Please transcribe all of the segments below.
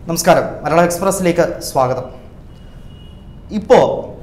നമസ്കാരം മലയാള എക്സ്പ്രസിലേക്ക് സ്വാഗതം ഇപ്പോൾ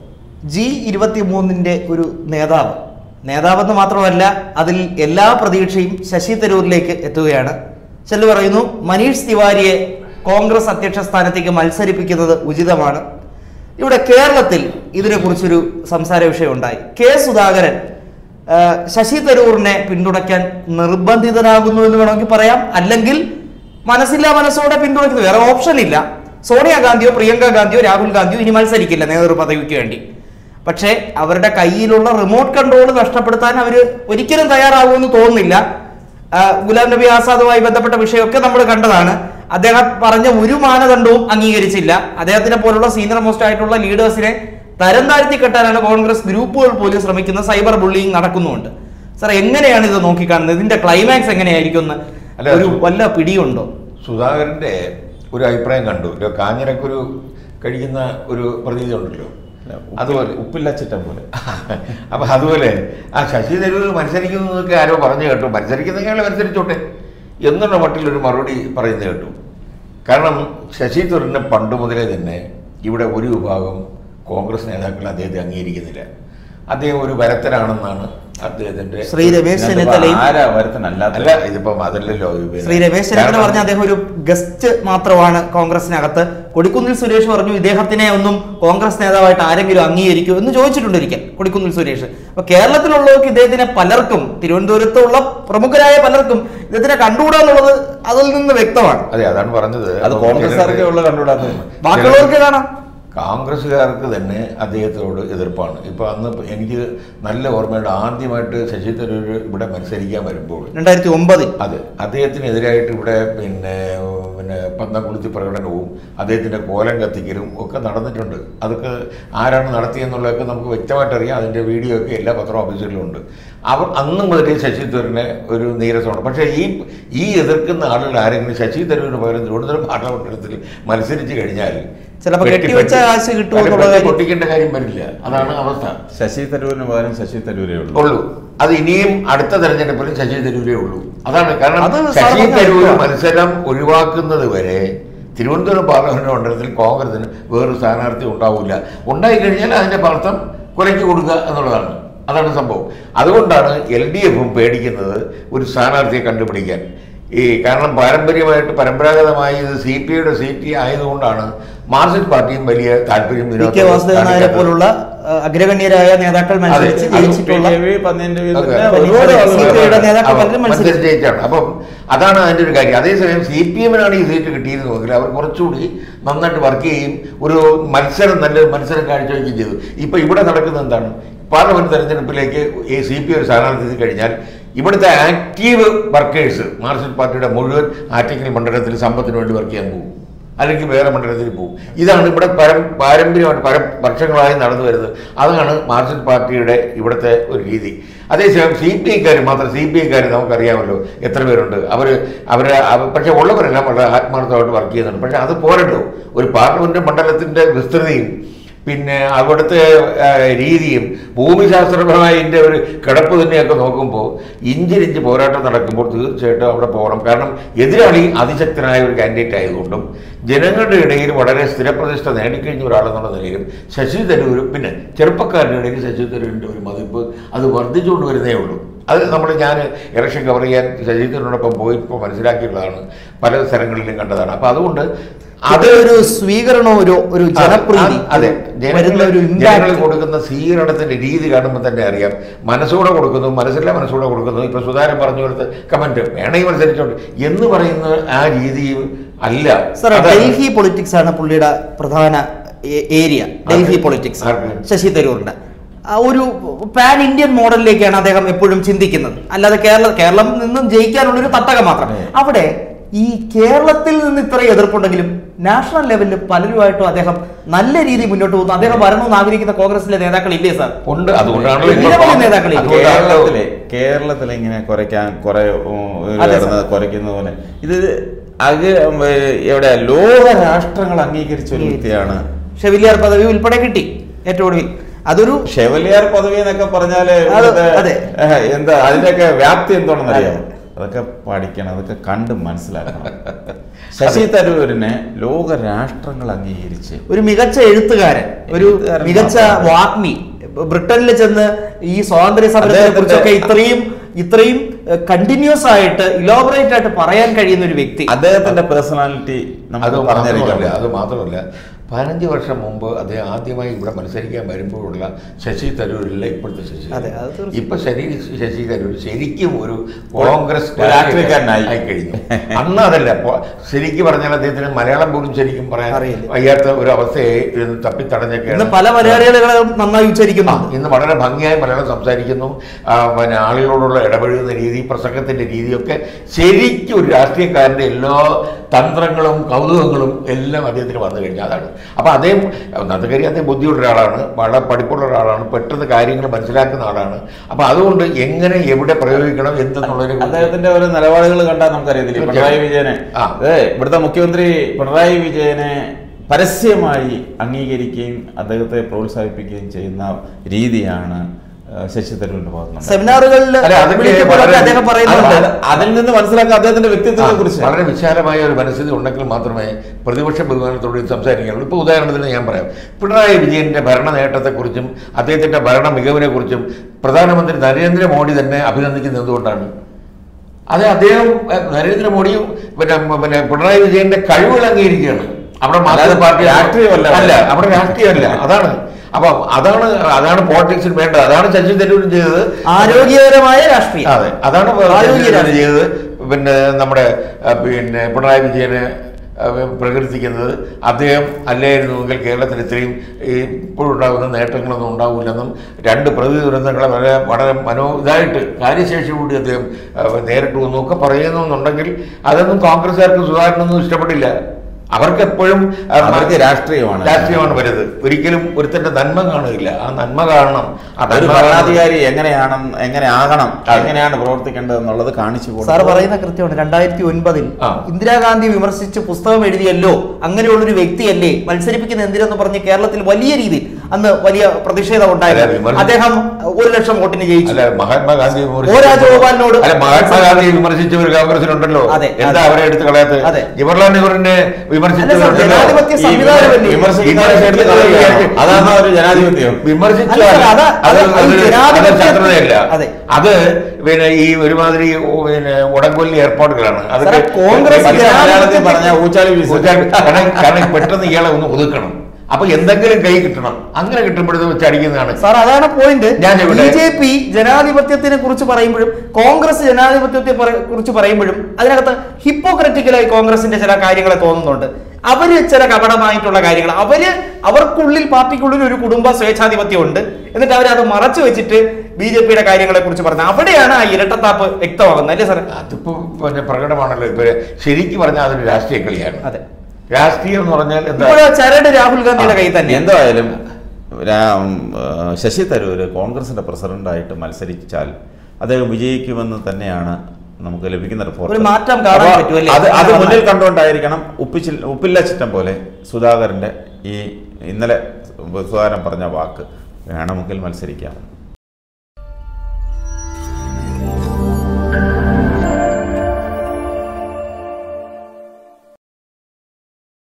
ജി ഇരുപത്തി മൂന്നിൻ്റെ ഒരു നേതാവ് നേതാവെന്ന് മാത്രമല്ല അതിൽ എല്ലാ പ്രതീക്ഷയും ശശി തരൂരിലേക്ക് എത്തുകയാണ് ചിലർ പറയുന്നു മനീഷ് തിവാരിയെ കോൺഗ്രസ് അധ്യക്ഷ സ്ഥാനത്തേക്ക് മത്സരിപ്പിക്കുന്നത് ഉചിതമാണ് ഇവിടെ കേരളത്തിൽ ഇതിനെക്കുറിച്ചൊരു സംസാര വിഷയമുണ്ടായി കെ സുധാകരൻ ആ, ശശി തരൂറിനെ പിന്തുണയ്ക്കാൻ നിർബന്ധിതനാകുന്നു എന്ന് വേണമെങ്കിൽ പറയാം അല്ലെങ്കിൽ മനസ്സില്ലാ മനസ്സോടെ പിന്തുണയ്ക്കുന്നത് വേറെ ഓപ്ഷൻ ഇല്ല സോണിയാഗാന്ധിയോ പ്രിയങ്ക ഗാന്ധിയോ രാഹുൽ ഗാന്ധിയോ ഇനി മത്സരിക്കില്ല നേതൃ പദവിക്ക് വേണ്ടി പക്ഷേ അവരുടെ കയ്യിലുള്ള റിമോട്ട് കൺട്രോൾ നഷ്ടപ്പെടുത്താൻ അവർ ഒരിക്കലും തയ്യാറാകുമെന്ന് തോന്നുന്നില്ല ആ, ഗുലാം നബി ആസാദുമായി ബന്ധപ്പെട്ട വിഷയമൊക്കെ നമ്മൾ കണ്ടതാണ് അദ്ദേഹം പറഞ്ഞ ഒരു മാനദണ്ഡവും അംഗീകരിച്ചില്ല അദ്ദേഹത്തിനെ പോലുള്ള സീനിയർ മോസ്റ്റ് ആയിട്ടുള്ള ലീഡേഴ്സിനെ തരം താഴ്ത്തി കെട്ടാനാണ് കോൺഗ്രസ് ഗ്രൂപ്പുകൾ പോലും ശ്രമിക്കുന്ന സൈബർ ബുള്ളിങ് നടക്കുന്നുണ്ട് സാർ എങ്ങനെയാണ് ഇത് നോക്കിക്കാണുന്നത് ഇതിന്റെ ക്ലൈമാക്സ് എങ്ങനെയായിരിക്കും എന്ന് അല്ല, ഒരു സു- വല്ല പിടിയുണ്ടോ സുധാകരന്റെ ഒരു അഭിപ്രായം കണ്ടു ഒരു കാഞ്ഞിരക്കൊരു കഴിക്കുന്ന ഒരു പ്രതീതി ഉണ്ടല്ലോ അതുപോലെ ഉപ്പില്ല ചിറ്റം പോലെ അപ്പൊ അതുപോലെ ആ ശശി തരൂർ മത്സരിക്കുന്നതൊക്കെ ആരോ പറഞ്ഞു കേട്ടു മത്സരിക്കുന്നെങ്കിൽ മത്സരിച്ചോട്ടെ എന്നുള്ള മട്ടിലൊരു മറുപടി പറയുന്നത് കേട്ടു കാരണം ശശി തരൂരിനെ പണ്ട് മുതലേ തന്നെ ഇവിടെ ഒരു വിഭാഗം കോൺഗ്രസ് നേതാക്കൾ അദ്ദേഹത്തെ അംഗീകരിക്കുന്നില്ല അദ്ദേഹം ഒരു വരത്തനാണെന്നാണ് അദ്ദേഹത്തിന്റെ ശ്രീ രമേശ് ചെന്നിത്തലയും ആരാ വരുത്തനല്ലാത്ത അല്ല ഇതിപ്പം അതല്ലല്ലോ ഇത് ശ്രീ രമേശ് ചെന്നിത്തല കാരണം- പറഞ്ഞ അദ്ദേഹം ഒരു ഗസ്റ്റ് മാത്രമാണ് കോൺഗ്രസിനകത്ത് കൊടിക്കുന്നിൽ സുരേഷ് പറഞ്ഞു ഇദ്ദേഹത്തിനെ ഒന്നും കോൺഗ്രസ് നേതാവായിട്ട് ആരെങ്കിലും അംഗീകരിക്കൂ എന്ന് ചോദിച്ചിട്ടുണ്ട് ഒരിക്കൽ കൊടിക്കുന്നിൽ സുരേഷ് അപ്പൊ കേരളത്തിലുള്ളവർക്ക് ഇദ്ദേഹത്തിനെ പലർക്കും തിരുവനന്തപുരത്തുള്ള പ്രമുഖരായ പലർക്കും ഇദ്ദേഹത്തിനെ കണ്ടുകൂടാ എന്നുള്ളത് അതിൽ നിന്ന് വ്യക്തമാണ് അതെ അതാണ് പറഞ്ഞത് അത് കോൺഗ്രസ്സുകാർക്കേ ഉള്ള കണ്ടുകൂടാത്തത് ബാക്കിയുള്ളവർക്ക് കാണാം കോൺഗ്രസ്സുകാർക്ക് തന്നെ അദ്ദേഹത്തോട് എതിർപ്പാണ് ഇപ്പൊ അന്ന് എനിക്ക് നല്ല ഓർമ്മയുണ്ട് ആദ്യമായിട്ട് ശശി തരൂർ ഇവിടെ മത്സരിക്കാൻ വരുമ്പോൾ രണ്ടായിരത്തി ഒമ്പതിൽ അതെ അദ്ദേഹത്തിനെതിരായിട്ട് ഇവിടെ പിന്നെ പിന്നെ പന്തംകുളിച്ച് പ്രകടനവും അദ്ദേഹത്തിൻ്റെ കോലം കത്തിക്കലും ഒക്കെ നടന്നിട്ടുണ്ട് അതൊക്കെ ആരാണ് നടത്തിയെന്നുള്ളതൊക്കെ നമുക്ക് വ്യക്തമായിട്ട് അറിയാം അതിൻ്റെ വീഡിയോ ഒക്കെ എല്ലാ പത്ര ഓഫീസുകളിലും ഉണ്ട് അവർ അന്ന് മുതലേ ശശി തരൂരിനെ ഒരു നീരസമാണ് പക്ഷേ ഈ ഈ എതിർക്കുന്ന ആളുകൾ ആരെങ്കിലും ശശി തരൂരിന് പകരം തിരുവനന്തപുരം പാർലമെന്റിൽ മത്സരിച്ച് കഴിഞ്ഞാൽ ചിലപ്പോൾ വെട്ടി- കെട്ടിവെച്ച വെട്ടി- കാശ് കിട്ടുമോ അല്ല, എന്നുള്ള വെട്ടി കാര്യം- പൊട്ടിക്കേണ്ട കാര്യം വരില്ല അതാണ് അവസ്ഥ ശശി തരൂരിന് പകരം ശശി തരൂരേ ഉള്ളൂ ഉള്ളൂ അത് ഇനിയും അടുത്ത തെരഞ്ഞെടുപ്പിലും ശശി തരൂരേ ഉള്ളൂ അതാണ് അത് കാരണം സാർ ശശി പറഞ്ഞ തരൂർ വ്യക്തമാണ്. മത്സരം ഒഴിവാക്കുന്നത് വരെ തിരുവനന്തപുരം പാർലമെന്റ് മണ്ഡലത്തിൽ കോൺഗ്രസിന് വേറൊരു സ്ഥാനാർത്ഥി ഉണ്ടാവില്ല ഉണ്ടായിക്കഴിഞ്ഞാൽ അതിന്റെ അർത്ഥം കുലയ്ക്ക് കൊടുക്കുക എന്നുള്ളതാണ് അതാണ് സംഭവം അതുകൊണ്ടാണ് എൽ ഡി എഫും പേടിക്കുന്നത് ഒരു സ്ഥാനാർത്ഥിയെ കണ്ടുപിടിക്കാൻ ഈ കാരണം പാരമ്പര്യമായിട്ട് പരമ്പരാഗതമായി ഇത് സി പി ഐയുടെ സീറ്റ് ആയതുകൊണ്ടാണ് മാർക്സിസ്റ്റ് പാർട്ടിയും വലിയ താല്പര്യം വി ഇതിനകത്ത് കെ വാസുദേവൻ നായരെ കാണിക്കാത്തത്. പോലുള്ള ആ, അഗ്രഗണ്യരായ നേതാക്കൾ മത്സരിച്ച് അത് ജയിച്ചിട്ടുള്ള PKV, പന്നിയൻ രവി അതെ. തന്നെ ഒരുപാട് അതെ. ആളുകൾ CPI യുടെ നേതാക്കൾ അവർ പലരും മത്സരിച്ചു. മത്സരിച്ച് ജയിച്ചാണ് അപ്പം അതാണ് അതിന്റെ ഒരു കാര്യം അതേസമയം സി പി എമ്മിനാണ് ഈ സീറ്റ് കിട്ടിയിരുന്നെങ്കിൽ അവർ കുറച്ചുകൂടി നന്നായിട്ട് വർക്ക് ചെയ്യും ഒരു മത്സരം നല്ലൊരു മത്സരം കാഴ്ചവെക്കുകയും ചെയ്തു ഇപ്പൊ ഇവിടെ നടക്കുന്നത് എന്താണ് പാർലമെന്റ് തെരഞ്ഞെടുപ്പിലേക്ക് ഈ സി പി ഒരു സ്ഥാനാർത്ഥി കഴിഞ്ഞാൽ ഇവിടുത്തെ ആക്റ്റീവ് വർക്കേഴ്സ് മാർക്സിസ്റ്റ് പാർട്ടിയുടെ മുഴുവൻ ആറ്റിങ്ങൽ മണ്ഡലത്തിൽ സമ്പത്തിന് വേണ്ടി വർക്ക് ചെയ്യാൻ പോകും അല്ലെങ്കിൽ വേറെ മണ്ഡലത്തിൽ പോകും ഇതാണ് ഇവിടെ പരം പാരമ്പര്യമായിട്ട് പല വർഷങ്ങളായി നടന്നു വരുന്നത് അതാണ് മാർക്സിസ്റ്റ് പാർട്ടിയുടെ ഇവിടുത്തെ ഒരു രീതി അതേസമയം സി പി ഐക്കാർ മാത്രം സി പി ഐക്കാർ നമുക്കറിയാമല്ലോ എത്ര പേരുണ്ട് അവർ അവർ പക്ഷേ ഉള്ളവരെല്ലാം വളരെ ആത്മാർത്ഥമായിട്ട് വർക്ക് ചെയ്യുന്നുണ്ട് പക്ഷേ അത് പോരല്ലോ ഒരു പാർലമെന്റ് മണ്ഡലത്തിൻ്റെ വിസ്തൃതിയും പിന്നെ അവിടുത്തെ ആ, രീതിയും ഭൂമിശാസ്ത്രപരമായ ഇതിൻ്റെ ഒരു കിടപ്പ് തന്നെയൊക്കെ നോക്കുമ്പോൾ ഇഞ്ചിരിഞ്ച് പോരാട്ടം നടക്കുമ്പോൾ തീർച്ചയായിട്ടും അവിടെ പോകണം കാരണം എതിരാളി അതിശക്തനായ ഒരു കാൻഡിഡേറ്റ് ആയതുകൊണ്ടും ജനങ്ങളുടെ ഇടയിൽ വളരെ സ്ഥിരപ്രതിഷ്ഠ നേടിക്കഴിഞ്ഞ ഒരാളെന്നുള്ള നിലയിലും ശശി തരൂരും പിന്നെ ചെറുപ്പക്കാരുടെ ഇടയിൽ ശശി തരൂരിൻ്റെ ഒരു മതിപ്പ് അത് വർദ്ധിച്ചുകൊണ്ട് വരുന്നേ ഉള്ളൂ അത് നമ്മൾ ഞാൻ ഇലക്ഷൻ കവർ ചെയ്യാൻ ശശി തരൂരിനോടൊപ്പം പോയപ്പോൾ മനസ്സിലാക്കിയിട്ടുള്ളതാണ് പല സ്ഥലങ്ങളിലും കണ്ടതാണ് അപ്പോൾ അതുകൊണ്ട് അത് ഒരു സ്വീകരണവും ഒരു ഒരു ജനപ്രീതി അതെ വരുന്ന ഒരു ജനങ്ങൾ ഇമ്പാക്ട് കൊടുക്കുന്ന സ്വീകരണത്തിന്റെ രീതി കാണുമ്പോൾ തന്നെ അറിയാം മനസ്സോടെ കൊടുക്കുന്നു മനസ്സില്ല മനസ്സോടെ കൊടുക്കുന്നു ഇപ്പൊ സുധാരൻ പറഞ്ഞു കൊടുത്ത് കമന്റ് വേണമെങ്കിൽ മത്സരിച്ചോണ്ട് എന്ന് പറയുന്ന ആ രീതി അല്ല സാർ അതാണ്. ഡൽഹി പൊളിറ്റിക്സ് ആണ് പുള്ളിയുടെ പ്രധാന ഏ- ഏരിയ ഡൽഹി പൊളിറ്റിക്സ് ആർക്ക്? ശശി തരൂറിന്റെ ആ ഒരു പാൻ ഇന്ത്യൻ മോഡലിലേക്കാണ് അദ്ദേഹം എപ്പോഴും ചിന്തിക്കുന്നത് അല്ലാതെ കേരള കേരളം നിന്നും ജയിക്കാനുള്ള ഒരു തട്ടകം മാത്രം അവിടെ ഈ കേരളത്തിൽ നിന്ന് ഇത്രയും എതിർപ്പുണ്ടെങ്കിലും നാഷണൽ ലെവലിൽ പലരുമായിട്ടും അദ്ദേഹം നല്ല രീതിയിൽ മുന്നോട്ട് പോകുന്നു അദ്ദേഹം വരണമെന്ന് ആഗ്രഹിക്കുന്ന കോൺഗ്രസിലെ നേതാക്കൾ ഇല്ലേ സാർ ഉണ്ട് അതുകൊണ്ടാണല്ലോ ഇപ്പൊ നിരവധി നേതാക്കളില്ല. അതുകൊണ്ടാണല്ലോ കേരളത്തിലെ കേരളത്തിൽ ഇങ്ങനെ കുറയ്ക്കാൻ കുറെ ഉം, അതെ, കിടന്ന് കുറയ്ക്കുന്ന പോലെ ഇത് അക എവിടെ ലോക രാഷ്ട്രങ്ങൾ അംഗീകരിച്ച ഒരു വ്യക്തിയാണ് ഷെവിലിയാർ പദവി ഉൾപ്പെടെ കിട്ടി ഏറ്റവും ഒടുവിൽ അതൊരു ഷെവലിയാർ പദവി എന്നൊക്കെ പറഞ്ഞാല് അത് ഇവിടുത്തെ, അതെ. ഏഹ്, എന്താ അതിന്റെയൊക്കെ വ്യാപ്തി എന്താണെന്ന് അറിയാമോ അതൊക്കെ പഠിക്കണം അതൊക്കെ കണ്ട് മനസ്സിലാക്കണം ശശി തരൂരിനെ ലോക രാഷ്ട്രങ്ങൾ അംഗീകരിച്ച് ഒരു മികച്ച എഴുത്തുകാരൻ ഒരു എഴുത്തുകാരൻ മികച്ച മാത്രമല്ല. വാഗ്മി ബ്രിട്ടനിൽ ചെന്ന് ഈ സ്വാതന്ത്ര്യ സമരത്തെ അദ്ദേഹത്തിന്റെ- കുറിച്ചൊക്കെ ഇത്രയും ഇത്രയും കണ്ടിന്യൂസ് ആയിട്ട് ഇലോബറേറ്റ് ആയിട്ട് പറയാൻ കഴിയുന്ന ഒരു വ്യക്തി അദ്ദേഹത്തിന്റെ പേഴ്സണാലിറ്റി അത് നമുക്ക് മാത്രമല്ല പറഞ്ഞിരിക്കാം അത് മാത്രമല്ല പതിനഞ്ച് വർഷം മുമ്പ് അദ്ദേഹം ആദ്യമായി ഇവിടെ മത്സരിക്കാൻ വരുമ്പോഴുള്ള ശശി തരൂരില്ല ഇപ്പോഴത്തെ ശശി അതെ, അത് തീർച്ചയായും. ഇപ്പൊ ശരി ശശി തരൂർ ശരിക്കും ഒരു കോൺഗ്രസ് ഒരു രാഷ്ട്രീയക്കാരനായി. ആയി കഴിഞ്ഞു അന്ന് അതല്ല പൊ- ശരിക്കും പറഞ്ഞാൽ അദ്ദേഹത്തിന് മലയാളം പോലും ശരിക്കും പറയാൻ അറിയില്ല. വയ്യാത്ത ഒരു അവസ്ഥയെ ഇത് ഇന്ന് തപ്പിത്തടഞ്ഞൊക്കെയാണ് പല മലയാളികളും നന്നായി ഉച്ചരിക്കുന്നു ആ, ഇന്ന് വളരെ ഭംഗിയായി മലയാളം സംസാരിക്കുന്നു ആ, പിന്നെ ആളുകളോടുള്ള ഇടപഴകുന്ന രീതി പ്രസംഗത്തിന്റെ രീതിയൊക്കെ ശരിക്കും ഒരു രാഷ്ട്രീയക്കാരന്റെ എല്ലാ തന്ത്രങ്ങളും കൗതുകങ്ങളും എല്ലാം അദ്ദേഹത്തിന് വന്നു കഴിഞ്ഞു അതാണ് അപ്പൊ അദ്ദേഹം ഒന്നാമത്തെ കാര്യം അദ്ദേഹം ബുദ്ധിയുള്ള ഒരാളാണ് വളരെ പഠിപ്പുള്ള ഒരാളാണ് പെട്ടെന്ന് കാര്യങ്ങൾ മനസ്സിലാക്കുന്ന ആളാണ് അപ്പൊ അതുകൊണ്ട് എങ്ങനെ എവിടെ പ്രയോഗിക്കണം എന്തെന്നുള്ളതിനെ കുറിച്ച് അദ്ദേഹത്തിന്റെ ഓരോ നിലപാടുകൾ കണ്ടാൽ നമുക്കറിയത്തില്ല ഈ പിണറായി വിജയനെ ആ. അതെ ഇവിടുത്തെ മുഖ്യമന്ത്രി പിണറായി വിജയനെ പരസ്യമായി അംഗീകരിക്കുകയും അദ്ദേഹത്തെ പ്രോത്സാഹിപ്പിക്കുകയും ചെയ്യുന്ന രീതിയാണ് ആ, ശശി തരൂരിന്റെ ഭാഗത്തുനിന്ന് സെമിനാറുകളിൽ അല്ല, അതൊക്കെ വിളിക്കുമ്പോഴൊക്കെ വളരെ- അദ്ദേഹം പറയുന്നുണ്ട് അത് അതിൽ നിന്ന് മനസ്സിലാക്കാൻ അദ്ദേഹത്തിന്റെ ആ, വ്യക്തിത്വത്തെ കുറിച്ച് വളരെ വിശാലമായ ഒരു മനസ്ഥിതി ഉണ്ടെങ്കിൽ മാത്രമേ പ്രതിപക്ഷ ബഹുമാനത്തോട് സംസാരിക്കാനുള്ളൂ ഇപ്പോൾ ഉദാഹരണത്തിന് ഞാൻ പറയാം പിണറായി വിജയന്റെ ഭരണ നേട്ടത്തെക്കുറിച്ചും അദ്ദേഹത്തിന്റെ ഭരണ മികവിനെക്കുറിച്ചും പ്രധാനമന്ത്രി നരേന്ദ്രമോദി തന്നെ അഭിനന്ദിക്കുന്നത് എന്തുകൊണ്ടാണ് അത് അദ്ദേഹം ഏഹ്, നരേന്ദ്രമോദിയും പിന്നെ പിന്നെ പിണറായി വിജയന്റെ കഴിവുകൾ അംഗീകരിക്കുകയാണ് അവിടെ അല്ലാതെ മാർക്സിസ്റ്റ് പാർട്ടി രാഷ്ട്രീയമല്ല. അല്ല അവിടെ രാഷ്ട്രീയമല്ല അതാണ് അപ്പൊ അതാണ് അതാണ് പോളിറ്റിക്സിൽ വേണ്ടത് അതാണ് ശശി തരൂരും ചെയ്തത് ആരോഗ്യകരമായ രാഷ്ട്രീയം അതെ അതാണ് ആരോഗ്യ ശശി തരൂർ രാഷ്ട്രീയം. ചെയ്തത് പിന്നെ നമ്മുടെ ആ, പിന്നെ പിണറായി വിജയനെ ആ, പ്രകീർത്തിക്കുന്നത് അദ്ദേഹം അല്ലായിരുന്നുവെങ്കിൽ കേരളത്തിൽ ഇത്രയും ഈ ഇപ്പോഴുണ്ടാകുന്ന നേട്ടങ്ങളൊന്നും ഉണ്ടാവില്ലെന്നും രണ്ട് പ്രകൃതി ദുരന്തങ്ങളെ വളരെ വളരെ മനോ ഇതായിട്ട് കാര്യശേഷിയോടുകൂടി അദ്ദേഹം ആ, നേരിട്ടു എന്നും ഒക്കെ പറയുന്നുണ്ടെങ്കിൽ അതൊന്നും കോൺഗ്രസ്സുകാർക്ക് സുധാകരനൊന്നും ഇഷ്ടപ്പെട്ടില്ല അവർക്ക് എപ്പോഴും ആ, അവർക്ക് രാഷ്ട്രീയമാണ്. രാഷ്ട്രീയമാണ് വരുന്നത് ഒരിക്കലും ഒരുത്തന്റെ നന്മ കാണുകയില്ല ആ നന്മ കാണണം ആ ഒരു നന്മ ഭരണാധികാരി എങ്ങനെയാണ് എങ്ങനെ ആകണം എങ്ങനെയാണ് പ്രവർത്തിക്കേണ്ടത് എന്നുള്ളത് കാണിച്ചു സാർ കൊടുക്കുക. പറയുന്ന കൃത്യമാണ് രണ്ടായിരത്തി ഒൻപതിൽ ആ. ഇന്ദിരാഗാന്ധി വിമർശിച്ച് പുസ്തകം എഴുതിയല്ലോ അങ്ങനെയുള്ളൊരു വ്യക്തിയല്ലേ മത്സരിപ്പിക്കുന്ന എന്തിനെന്ന് പറഞ്ഞ് കേരളത്തിൽ വലിയ രീതിയിൽ അന്ന് വലിയ പ്രതിഷേധം അല്ല, ഉണ്ടായിരുന്നു വിമർശി- അദ്ദേഹം ഒരു ലക്ഷം വോട്ടിന് ജയിച്ചു അല്ല മഹാത്മാഗാന്ധി ഒ രാജഗോപാലിനോട് അല്ല മഹാത്മാഗാന്ധിയെ വിമർശിച്ച ഒരു കോൺഗ്രസിനുണ്ടല്ലോ അതെ, എന്താ അതെ. അവരെ എടുത്ത് കളയാത്തത് അതെ. ജവഹർലാൽ നെഹ്റുവിനെ അല്ല സാർ, വിമർശിച്ചവരുണ്ടല്ലോ ജനാധിപത്യ ഈ സംവിധാനമല്ലേ? വിമർശിക്കുന്നവരെ എടുത്ത് കളയുകയാണ്. അതാണ് ഒരു ജനാധിപത്യം വിമർശിച്ചു അല്ല സാർ, അത് അത് അത് അത് ജനാധിപത്യ- അത് ശത്രുതയല്ല അതെ. അത് പിന്നെ ഈ ഒരുമാതിരി ഓ, പിന്നെ ഉടങ്കൊല്ലി ഏർപ്പാടുകളാണ് സാറേ, കോൺഗ്രസ് പക്ഷേ മലയാളത്തിൽ പറഞ്ഞ ഊച്ചാളി വീശൽ. കാരണം കാരണം പെട്ടെന്ന് ഇയാളെ ഒന്ന് ഒതുക്കണം അപ്പൊ എന്തെങ്കിലും കൈ കിട്ടണം അങ്ങനെ കിട്ടുമ്പോഴത് വെച്ച് അടിക്കുന്നതാണ് സാർ അതാണ് പോയിന്റ് ഞാൻ ബി ഇവിടെ- ജെ പി ജനാധിപത്യത്തിനെ കുറിച്ച് പറയുമ്പോഴും കോൺഗ്രസ് ജനാധിപത്യത്തെ പറ- കുറിച്ച് പറയുമ്പോഴും അതിനകത്ത് ഹിപ്പോക്രറ്റിക്കലായി കോൺഗ്രസിന്റെ ചില കാര്യങ്ങളെ തോന്നുന്നുണ്ട് അവര് ചില കപടമായിട്ടുള്ള കാര്യങ്ങൾ അവര് അവർക്കുള്ളിൽ പാർട്ടിക്കുള്ളിൽ ഒരു കുടുംബ സ്വേച്ഛാധിപത്യം ഉണ്ട് എന്നിട്ട് അവരത് മറച്ചു വെച്ചിട്ട് ബി ജെ പിയുടെ കാര്യങ്ങളെ കുറിച്ച് പറഞ്ഞത് അവിടെയാണ് ആ ഇരട്ടത്താപ്പ് വ്യക്തമാകുന്നത് അല്ലേ സാറേ അതിപ്പോ പിന്നെ പ്രകടമാണല്ലോ ഇപ്പൊ ശരിക്കും പറഞ്ഞാൽ അതൊരു രാഷ്ട്രീയ കളിയാണ് അതെ രാഷ്ട്രീയം എന്ന് പറഞ്ഞാൽ എന്താ ഇപ്പോൾ ചരട് രാഹുൽ ഗാന്ധിയുടെ കയ്യിൽ തന്നെ എന്തായാലും രാ- ഉം, ആ, ശശി തരൂര് കോൺഗ്രസിന്റെ പ്രസിഡന്റായിട്ട് മത്സരിച്ചാൽ അദ്ദേഹം വിജയിക്കുമെന്ന് തന്നെയാണ് നമുക്ക് ലഭിക്കുന്ന റിപ്പോർട്ട് ഒരു മാറ്റം കാണാൻ അപ്പോ പറ്റുമല്ലേ? അത് അത് അങ്ങനെ മുന്നിൽ വന്നാൽ. കണ്ടുകൊണ്ടായിരിക്കണം ഉപ്പിച്ചിൽ ഉപ്പില്ല ചിറ്റം പോലെ സുധാകരന്റെ ഈ ഇന്നലെ സുധാകരൻ പറഞ്ഞ വാക്ക് വേണമെങ്കിൽ മത്സരിക്കാം